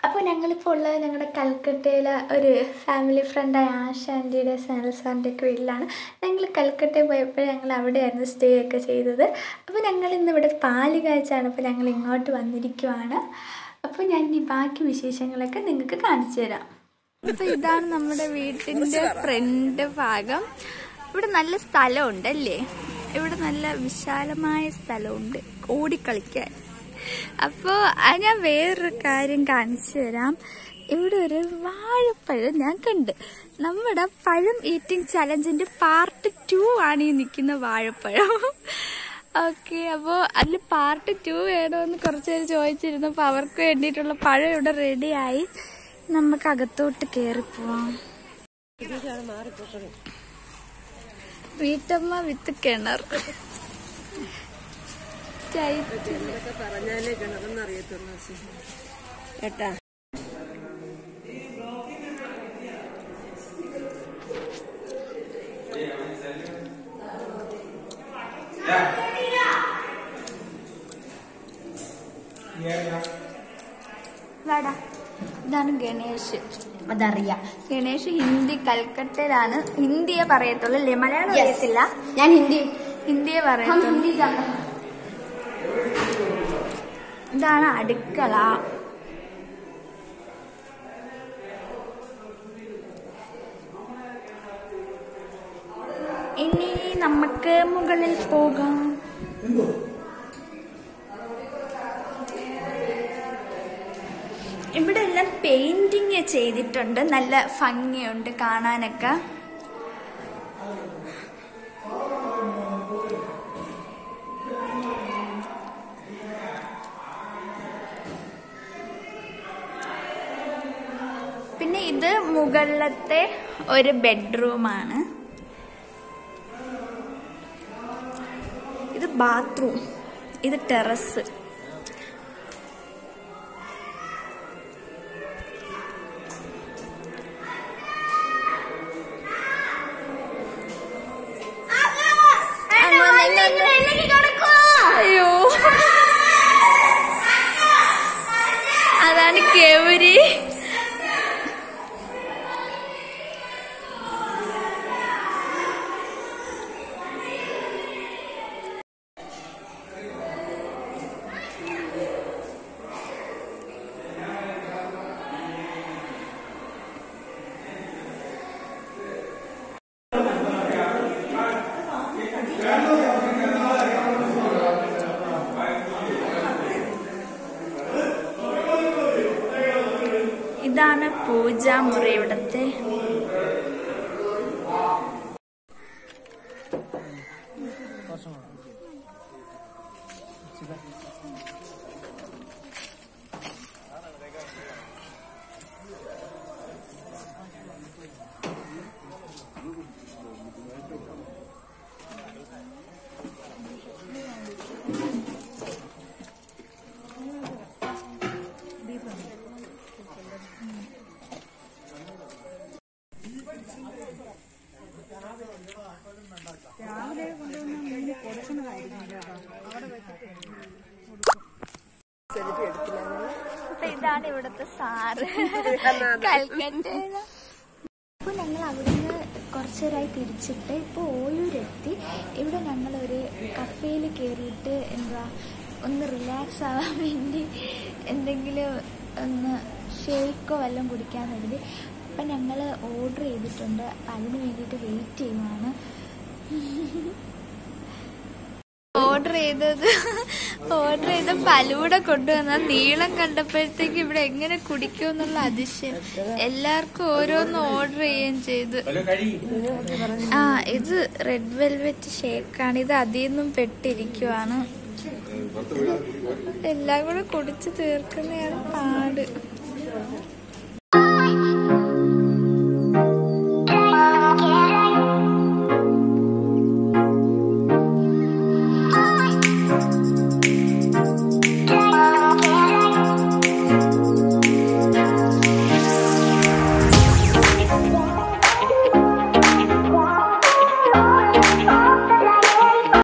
അപ്പോൾ ഞങ്ങളിപ്പോൾ ഉള്ളത് ഞങ്ങളുടെ കൽക്കട്ടയിലെ ഒരു ഫാമിലി ഫ്രണ്ടായ ആശ ആൻറ്റിയുടെ സനൽ സാറിൻ്റെ ഒക്കെ വീട്ടിലാണ് ഞങ്ങൾ കൽക്കട്ടയിൽ പോയപ്പോൾ ഞങ്ങൾ അവിടെയായിരുന്നു സ്റ്റേ ഒക്കെ ചെയ്തത് അപ്പോൾ ഞങ്ങൾ ഇന്ന് ഇവിടെ പാല് കാഴ്ചയാണ് അപ്പോൾ ഞങ്ങൾ ഇങ്ങോട്ട് വന്നിരിക്കുവാണ് അപ്പോൾ ഞാൻ ഇനി ബാക്കി വിശേഷങ്ങളൊക്കെ നിങ്ങൾക്ക് കാണിച്ചു തരാം അപ്പൊ ഇതാണ് നമ്മുടെ വീട്ടിന്റെ ഫ്രണ്ട് ഭാഗം ഇവിടെ നല്ല സ്ഥലമുണ്ട് അല്ലേ ഇവിടെ നല്ല വിശാലമായ സ്ഥലമുണ്ട് ഓടിക്കളിക്കാൻ അപ്പോൾ ഞാൻ വേറൊരു കാര്യം കാണിച്ചു തരാം ഇവിടെ ഒരു വാഴപ്പഴം ഞാൻ കണ്ട് നമ്മുടെ പഴം ഈറ്റിംഗ് ചലഞ്ചിന്റെ പാർട്ട് ടു ആണ് ഈ നിൽക്കുന്ന വാഴപ്പഴം ഓക്കെ അപ്പോൾ അതിൽ പാർട്ട് ടു വേണമെന്ന് കുറച്ച് പേര് ചോദിച്ചിരുന്നു അപ്പോൾ അവർക്ക് വേണ്ടിയിട്ടുള്ള പഴം ഇവിടെ റെഡിയായി നമുക്ക് അകത്തോട്ട് കയറി പോവാം വീട്ടമ്മ വിത്ത് കിണർ ചൈത്യം. കേട്ടാ വാടാ. ഇതാണ് ഗണേഷ് അതറിയാം ഗണേഷ് ഹിന്ദി കൽക്കട്ടയിലാണ് ഹിന്ദിയെ പറയത്തുള്ളൂ അല്ലേ മലയാളം Yes. അറിയത്തില്ല ഞാൻ ഹിന്ദി ഹിന്ദിയെ ഹം പറയത്തുള്ളൂ ഹിന്ദി ജാനते हैं। ഇതാണ് അടുക്കള ഇനി നമുക്ക് മുകളിൽ പോകാം ഇവിടെ എല്ലാം പെയിന്റിങ് ചെയ്തിട്ടുണ്ട് നല്ല ഭംഗിയുണ്ട് കാണാനൊക്കെ പിന്നെ ഇത് മുകളിലത്തെ ഒരു ബെഡ്റൂമാണ് ഇത് ബാത്റൂം ഇത് ടെറസ് അയ്യോ അതാണ് കേവരി ഇതാണ് പൂജാമുറി ഇവിടത്തെ അപ്പൊ ഇതാണ് ഇവിടത്തെ സാറ് കൽക്കട്ട അപ്പോൾ ഞങ്ങൾ അവിടുന്ന് കുറച്ച് നേരമായി തിരിച്ചിട്ട് ഇപ്പോൾ ഓയൂരെത്തി ഇവിടെ ഞങ്ങളൊരു കഫേയിൽ കയറിയിട്ട് എന്താ ഒന്ന് റിലാക്സ് ആവാൻ വേണ്ടി എന്തെങ്കിലും ഒന്ന് ഷേക്കോ വല്ലതും കുടിക്കാൻ കരുതി അപ്പം ഞങ്ങൾ ഓർഡർ ചെയ്തിട്ടുണ്ട് അപ്പം അതിന് വേണ്ടിയിട്ട് വെയിറ്റ് ചെയ്യുവാണ് ഓർഡർ ചെയ്തത് ഓർഡർ ചെയ്ത ഫലൂടെ കൊണ്ടുവന്ന നീളം കണ്ടപ്പോഴത്തേക്ക് ഇവിടെ എങ്ങനെ കുടിക്കും എന്നുള്ള അതിശയം എല്ലാവർക്കും ഓരോന്ന് ഓർഡർ ചെയ്യുകയും ചെയ്തു ആ ഇത് റെഡ് വെൽവെറ്റ് ഷേക്കാണ് ഇത് അതിൽ നിന്നും പെട്ടിരിക്കുവാണ് എല്ലാം കൂടെ കുടിച്ച് തീർക്കുന്നതാണ് പാട്